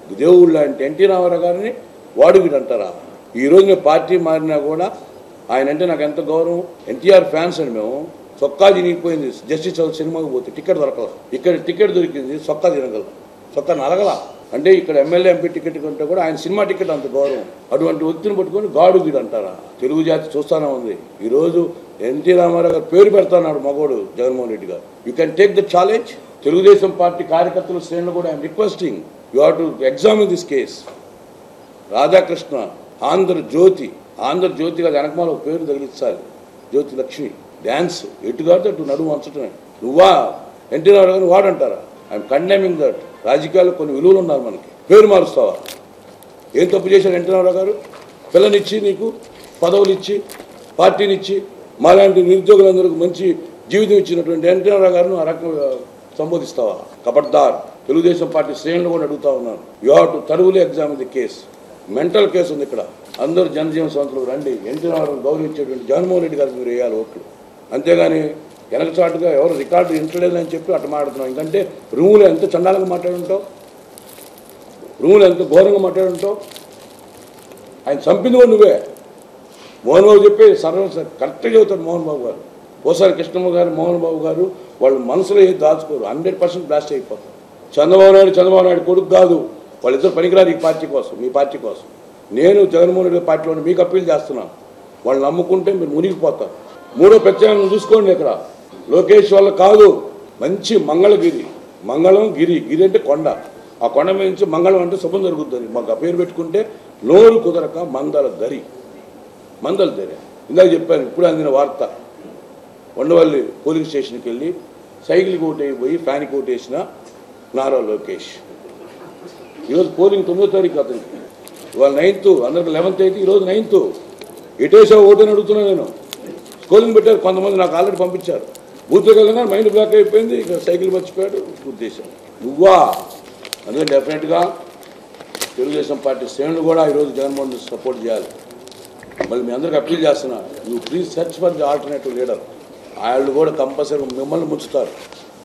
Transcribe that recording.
దేవుడు లాంటి ఎన్టీ రామారావు గారిని వాడుగిడు అంటారా ఈ రోజు మేము పార్టీ మారినా కూడా ఆయన అంటే నాకు ఎంత గౌరవం ఎన్టీఆర్ ఫ్యాన్స్ అని మేము సొక్కా తినిగిపోయింది జస్టిస్ చౌదరి సినిమాకి పోతే టికెట్ దొరకల ఇక్కడ టికెట్ దొరికింది సొక్కా తినగల సొక్కా నలగల అంటే ఇక్కడ ఎమ్మెల్యే ఎంపీ టికెట్ కంటే కూడా ఆయన సినిమా టికెట్ అంత గౌరవం అటువంటి వ్యక్తిని పట్టుకొని గాడు గీడు అంటారా తెలుగు జాతి చూస్తానే ఉంది ఈరోజు ఎన్టీ రామారావు గారు పేరు పెడతాన్నాడు మగోడు Jaganmohan Reddy garu you can take the challenge Telugu Desam party కార్యకర్తల శ్రేణులు కూడా I'm requesting you have to examine this case Radhakrishna Andhra Jyothi Andhra Jyothi కాదు వెనకమాల ఒక పేరు తగిలించాలి జ్యోతి లక్ష్మి డ్యాన్స్ ఎటు కాదు అటు నడుము వంచటమే నువ్వా ఎన్టీ రామారావు గారిని వాడంటారా ఐఎమ్ కండెమింగ్ దట్ రాజకీయాల్లో కొన్ని విలువలు ఉన్నారు మనకి పేరు మారుస్తావా ఏం తప్పు చేశారు ఎన్టీ రామారావు గారు పిల్లనిచ్చి నీకు పదవులు ఇచ్చి పార్టీని ఇచ్చి మాలాంటి నిరుద్యోగులందరికీ మంచి జీవితం ఇచ్చినటువంటి ఎన్టీ రామారావు గారిని ఆ రకంగా సంబోధిస్తావా కబడ్దార్ తెలుగుదేశం పార్టీ శ్రేణులు కూడా అడుగుతా ఉన్నాను యూ హావ్ టు తరువులే exam the case mental case ఉంది ఇక్కడ అందరూ జనజీవన సంస్థలు రండి ఎన్టీ రామారావు గౌరవించేటువంటి జగన్మోహన్ రెడ్డి గారికి మీరు వేయాలి ఓట్లు అంతేగాని వెనకచాటుగా ఎవరు రికార్డు ఇంటలేదని చెప్పి అట్ట మాట్లాడుతున్నాం ఎందుకంటే రూములు ఎంత చండాలంగా మాట్లాడుంటావు రూములు ఎంత ఘోరంగా మాట్లాడుంటావు ఆయన చంపింది కూడా నువ్వే మోహన్ బాబు చెప్పి సర్వం కరెక్ట్గా చెబుతాడు మోహన్ బాబు గారు ఓసారి కృష్ణమ్మ గారు మోహన్ బాబు గారు వాళ్ళు మనసులో ఏది దాచుకోరు హండ్రెడ్ పర్సెంట్ బ్లాస్ట్ అయిపోతారు చంద్రబాబు నాయుడు చంద్రబాబు నాయుడు కొడుకు కాదు వాళ్ళిద్దరు పనికిరారు ఈ పార్టీ కోసం మీ పార్టీ కోసం నేను జగన్మోహన్ రెడ్డి పార్టీలో మీకు అప్పీల్ చేస్తున్నాను వాళ్ళు నమ్ముకుంటే మీరు మునిగిపోతారు మూడో ప్రత్యేకంగా చూసుకోండి ఇక్కడ లోకేష్ వల్ల కాదు మంచి మంగళగిరి మంగళం గిరి గిరి అంటే కొండ ఆ కొండ మీద నుంచి మంగళం అంటే శుభం జరుగుతుంది మాకు ఆ పేరు పెట్టుకుంటే నోరు కుదరక మందల దరి మందల దరి ఇందాక చెప్పాను ఇప్పుడు అందిన వార్త ఉండవల్లి పోలింగ్ స్టేషన్కి వెళ్ళి సైకిల్ కోటైపోయి ఫ్యాన్ కోటేసిన నారా లోకేష్ ఈరోజు పోలింగ్ తొమ్మిదో తారీఖు అతనికి ఇవాళ నైన్త్ అందరికి లెవెన్త్ అయితే ఈరోజు నైన్త్ ఎటేసావు ఓటని అడుగుతున్నా నేను స్కూలింగ్ పెట్టారు కొంతమంది నాకు ఆల్రెడీ పంపించారు బూత్లోకి వెళ్ళగానే మైండ్ బ్లాక్ అయిపోయింది ఇక సైకిల్ మర్చిపోయాడు ఉద్దేశం నువ్వా అందుకని డెఫినెట్గా తెలుగుదేశం పార్టీ శ్రేణులు కూడా ఈరోజు జగన్మోహన్ రెడ్డి సపోర్ట్ చేయాలి మళ్ళీ మీ అందరికి అప్పీల్ చేస్తున్నా you please search for the alternative leader వాళ్ళు కూడా కంపల్సరీ మిమ్మల్ని ముంచుతారు